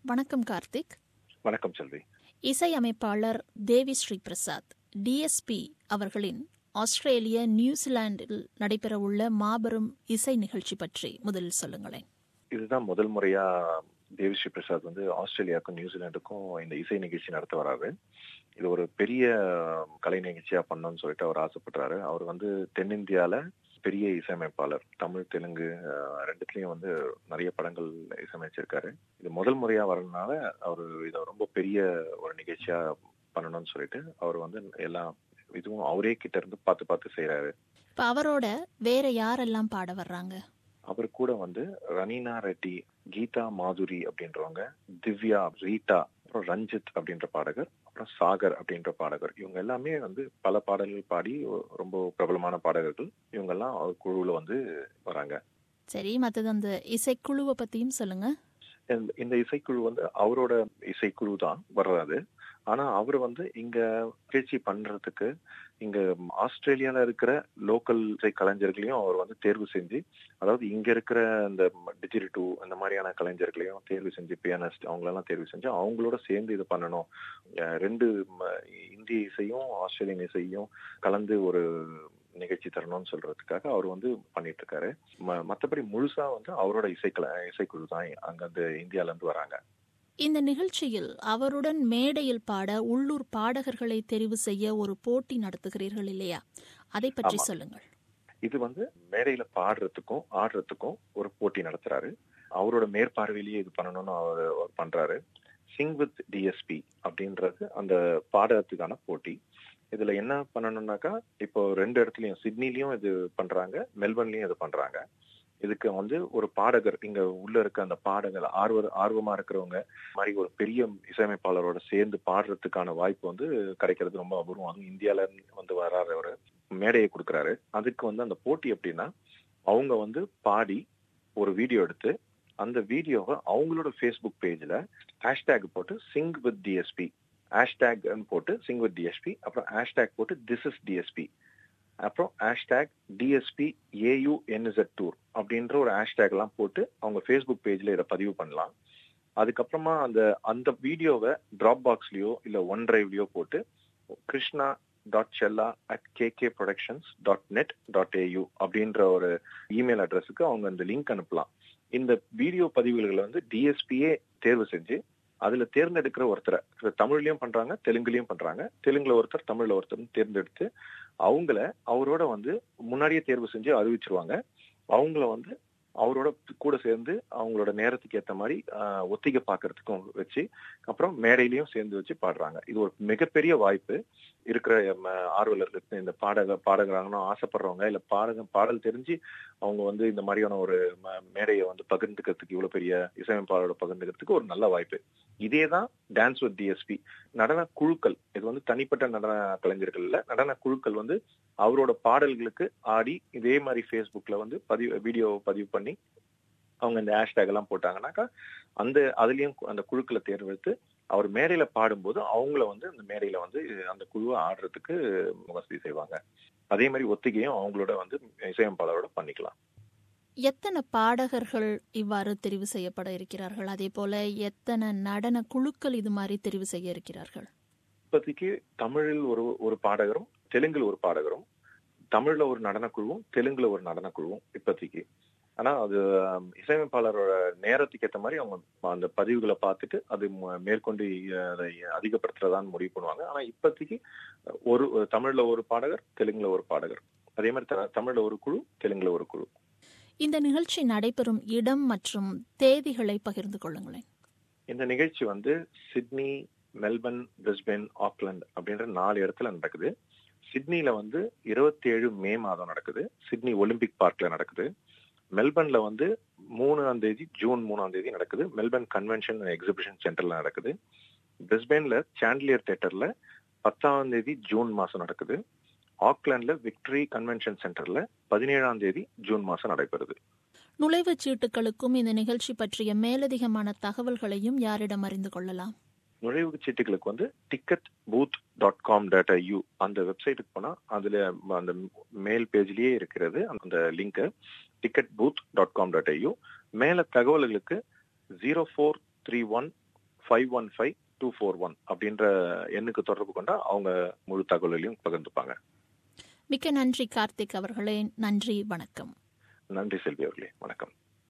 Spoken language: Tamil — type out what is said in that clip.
வணக்கம் கார்த்திக் வணக்கம் செல்வி இசையமைப்பாளர் தேவி ஸ்ரீ பிரசாத் டிஎஸ்பி அவர்களின் ஆஸ்திரேலிய நியூசிலாந்தில் நடைபெறவுள்ள மாபெரும் இசை நிகழ்ச்சி பற்றி முதலில் சொல்லுங்களேன் இதுதான் முதல் முறையா தேவிஸ்ரீ பிரசாத் வந்து ஆஸ்திரேலியாவுக்கும் நியூசிலாந்துக்கும் இந்த இசை நிகழ்ச்சி நடத்த வராரு இது ஒரு பெரிய கலை நிகழ்ச்சியா பண்ணணும்னு சொல்லிட்டு அவர் ஆசைப்படுறாரு அவர் வந்து தென்னிந்தியால பெரிய இசையமைப்பாளர் தமிழ் தெலுங்கு ரெண்டுத்துலயும் வந்து நிறைய படங்கள் இசையமைச்சிருக்காரு இது முதல் முறையா வரதுனால அவர் இதை ரொம்ப பெரிய ஒரு நிகழ்ச்சியா பண்ணணும்னு சொல்லிட்டு அவர் வந்து எல்லாம் இதுவும் அவரே கிட்ட இருந்து பார்த்து பார்த்து செய்யறாரு இப்ப அவரோட வேற யாரெல்லாம் பாட வர்றாங்க அவர் கூட வந்து ரனீனா ரெட்டி கீதா மாதுரி அப்படின்றவங்க திவ்யா ரீட்டா அப்புறம் ரஞ்சித் அப்படின்ற பாடகர் அப்புறம் சாகர் அப்படின்ற பாடகர் இவங்க எல்லாமே வந்து பல பாடல்கள் பாடி ரொம்ப பிரபலமான பாடகர்கள் இவங்க எல்லாம் அவர் குழுவுல வந்து வராங்க சரி மற்றது அந்த இசைக்குழுவை பத்தியும் சொல்லுங்க இந்த இசைக்குழு வந்து அவரோட இசைக்குழு தான் வர்றாரு ஆனா அவர் வந்து இங்க நிகழ்ச்சி பண்றதுக்கு இங்க ஆஸ்திரேலியால இருக்கிற லோக்கல் இசை கலைஞர்களையும் அவர் வந்து தேர்வு செஞ்சு அதாவது இங்க இருக்கிற இந்த டிஜிட்டல் டூ இந்த மாதிரியான கலைஞர்களையும் தேர்வு செஞ்சு பியானிஸ்ட் அவங்களெல்லாம் தேர்வு செஞ்சு அவங்களோட சேர்ந்து இது பண்ணணும் ரெண்டு இந்திய இசையும் ஆஸ்திரேலியன் இசையும் கலந்து ஒரு நிகழ்ச்சி தரணும்னு சொல்றதுக்காக அவர் வந்து பண்ணிட்டு இருக்காரு மற்றபடி முழுசா வந்து அவரோட இசைக்கல இசைக்குழு தான் அங்க அந்த இந்தியால இருந்து வராங்க இந்த நிகழ்ச்சியில் அவருடன் மேடையில் பாட உள்ளூர் பாடகர்களை தெரிவு செய்ய ஒரு போட்டி நடத்துகிறீர்கள் இல்லையா அதை பற்றி சொல்லுங்கள் இது வந்து மேடையில பாடுறதுக்கும் ஆடுறதுக்கும் ஒரு போட்டி நடத்துறாரு அவரோட மேற்பார்வையிலேயே இது பண்ணணும்னு அவர் பண்றாரு சிங் வித் டிஎஸ்பி அப்படின்றது அந்த பாடத்துக்கான போட்டி இதுல என்ன பண்ணணும்னாக்கா இப்போ ரெண்டு இடத்துலயும் சிட்னிலையும் இது பண்றாங்க மெல்பர்ன்லயும் இது பண்றாங்க இதுக்கு வந்து ஒரு பாடகர் இங்க உள்ள இருக்க அந்த பாடகர் ஆர்வ ஆர்வமா இருக்கிறவங்க மாதிரி ஒரு பெரிய இசையமைப்பாளரோட சேர்ந்து பாடுறதுக்கான வாய்ப்பு வந்து கிடைக்கிறது ரொம்ப அபூர்வம் அதுவும் இந்தியால வந்து வராரு அவரு மேடையை கொடுக்குறாரு அதுக்கு வந்து அந்த போட்டி எப்படின்னா அவங்க வந்து பாடி ஒரு வீடியோ எடுத்து அந்த வீடியோவை அவங்களோட ஃபேஸ்புக் பேஜ்ல ஹேஷ்டேக் போட்டு சிங் வித் டிஎஸ்பி ஹேஷ்டேக் போட்டு சிங் வித் டிஎஸ்பி அப்புறம் ஹேஷ்டேக் போட்டு திஸ் இஸ் டிஎஸ்பி அப்புறம் ஹேஷ்டேக் டிஎஸ்பி ஏயுஎன்இசட் டூர் அப்படின்ற ஒரு ஹேஷ்டேக் எல்லாம் போட்டு அவங்க ஃபேஸ்புக் பேஜ்ல இதை பதிவு பண்ணலாம் அதுக்கப்புறமா அந்த அந்த வீடியோவை டிராப் பாக்ஸ்லயோ இல்ல ஒன் டிரைவ்லயோ போட்டு Krishna dot Chella at KK productions dot net dot AU அப்படின்ற ஒரு இமெயில் அட்ரஸுக்கு அவங்க அந்த லிங்க் அனுப்பலாம் இந்த வீடியோ பதிவுகளை வந்து டிஎஸ்பியே தேர்வு செஞ்சு அதுல தேர்ந்தெடுக்கிற ஒருத்தரை தமிழ்லயும் பண்றாங்க தெலுங்குலயும் பண்றாங்க தெலுங்குல ஒருத்தர் தமிழ்ல ஒருத்தர் தேர்ந்தெடுத்து அவங்கள அவரோட வந்து முன்னாடியே தேர்வு செஞ்சு அறிவிச்சிருவாங்க அவங்கள வந்து அவரோட கூட சேர்ந்து அவங்களோட நேரத்துக்கு ஏற்ற மாதிரி ஒத்திகை பார்க்கறதுக்கும் வச்சு அப்புறம் மேடையிலையும் சேர்ந்து வச்சு பாடுறாங்க இது ஒரு மிகப்பெரிய வாய்ப்பு இருக்கிற ஆர்வலர்களுக்கு இந்த பாடக பாடகராகணும் ஆசைப்படுறவங்க இல்ல பாடக பாடல் தெரிஞ்சு அவங்க வந்து இந்த மாதிரியான ஒரு மேடையை வந்து பகிர்ந்துக்கிறதுக்கு இவ்வளவு பெரிய இசையமைப்பாளரோட பகிர்ந்துக்கிறதுக்கு ஒரு நல்ல வாய்ப்பு இதே தான் டான்ஸ் வித் டிஎஸ்பி நடன குழுக்கள் இது வந்து தனிப்பட்ட நடன கலைஞர்கள் இல்ல நடன குழுக்கள் வந்து அவரோட பாடல்களுக்கு ஆடி இதே மாதிரி ஃபேஸ்புக்ல வந்து பதிவு வீடியோ பதிவு பண்ணி அவங்க இந்த ஹேஷ்டேக் எல்லாம் போட்டாங்கன்னாக்கா அந்த அதுலயும் அந்த குழுக்களை தேர்ந்தெடுத்து அவர் மேடையில பாடும்போது அவங்கள வந்து அந்த மேடையில வந்து அந்த குழுவை ஆடுறதுக்கு வசதி செய்வாங்க அதே மாதிரி ஒத்திகையும் அவங்களோட வந்து இசையமைப்பாளரோட பண்ணிக்கலாம் எத்தனை பாடகர்கள் இவ்வாறு தெரிவு செய்யப்பட இருக்கிறார்கள் அதே போல எத்தனை நடன குழுக்கள் இது மாதிரி தெரிவு செய்ய இருக்கிறார்கள் இப்போதைக்கு தமிழில் ஒரு ஒரு பாடகரும் தெலுங்குல ஒரு பாடகரும் தமிழ்ல ஒரு நடனக்குழுவும் தெலுங்குல ஒரு நடனக்குழுவும் இப்போதைக்கு ஆனா அது இசையமைப்பாளரோட நேரத்துக்கு ஏற்ற மாதிரி அவங்க அந்த பதிவுகளை பார்த்துட்டு அது மேற்கொண்டு அதை அதிகப்படுத்துறதான்னு முடிவு பண்ணுவாங்க ஆனா இப்போதைக்கு ஒரு தமிழ்ல ஒரு பாடகர் தெலுங்குல ஒரு பாடகர் அதே மாதிரி தமிழ்ல ஒரு குழு தெலுங்குல ஒரு குழு இந்த நிகழ்ச்சி நடைபெறும் இடம் மற்றும் தேதிகளை பகிர்ந்து கொள்ளுங்களேன் இந்த நிகழ்ச்சி வந்து சிட்னி மெல்பர்ன் பிரிஸ்பென் ஆக்லாந்து அப்படின்ற நாலு இடத்துல நடக்குது சிட்னில வந்து இருபத்தி ஏழு மே மாதம் நடக்குது சிட்னி ஒலிம்பிக் பார்க்ல நடக்குது மெல்பர்ன்ல வந்து மூணாம் தேதி ஜூன் மூணாம் தேதி நடக்குது மெல்பர்ன் கன்வென்ஷன் எக்ஸிபிஷன் சென்டர்ல நடக்குது பிரிஸ்பென்ல சாண்ட்லியர் தேட்டர்ல பத்தாம் தேதி ஜூன் மாசம் நடக்குது ஆக்லாண்ட்ல விக்டரி கன்வென்ஷன் சென்டர்ல பதினேழாம் தேதி ஜூன் மாசம் நடைபெறுது நுழைவுச் சீட்டுகளுக்கும் இந்த நிகழ்ச்சி பற்றிய மேலதிகமான தகவல்களையும் யாரிடம் அறிந்து கொள்ளலாம் நுழைவு சீட்டுகளுக்கு வந்து ticket booth dot com dot U அந்த வெப்சைட்டுக்கு போனா அதுல அந்த மேல் பேஜ்லயே இருக்கிறது அந்த link ticket booth dot com dot U மேல தகவல்களுக்கு zero four three one five one five two four one அப்படின்ற எண்ணுக்கு தொடர்பு கொண்டா அவங்க முழு தகவல்களையும் பகிர்ந்துப்பாங்க மிக்க நன்றி கார்த்திக் அவர்களே நன்றி வணக்கம் நன்றி செல்வி அவர்களே வணக்கம்